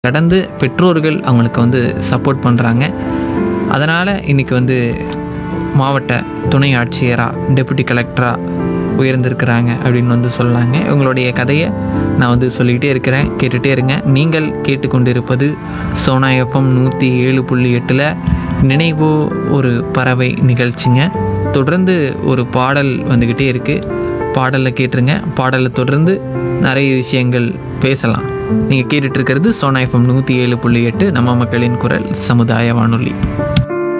கடந்து பெற்றோர்கள் அவங்களுக்கு வந்து சப்போர்ட் பண்ணுறாங்க அதனால் இன்றைக்கி வந்து மாவட்ட துணை ஆட்சியராக டெபுட்டி கலெக்டராக உயர்ந்திருக்கிறாங்க அப்படின்னு வந்து சொல்லாங்க இவங்களுடைய கதையை நான் வந்து சொல்லிக்கிட்டே இருக்கிறேன் கேட்டுகிட்டே இருங்க நீங்கள் கேட்டுக்கொண்டிருப்பது சோனா எஃப்எம் நூற்றி ஏழு புள்ளி எட்டில் நினைவோ ஒரு பறவை நிகழ்ச்சிங்க தொடர்ந்து ஒரு பாடல் வந்துக்கிட்டே இருக்குது பாடலை கேட்டுருங்க பாடலை தொடர்ந்து நிறைய விஷயங்கள் பேசலாம் நீங்கள் கேட்டுட்டு இருக்கிறது சோனா எஃப்எம் நூற்றி ஏழு புள்ளி எட்டு நம்ம மக்களின் குரல் சமுதாய வானொலி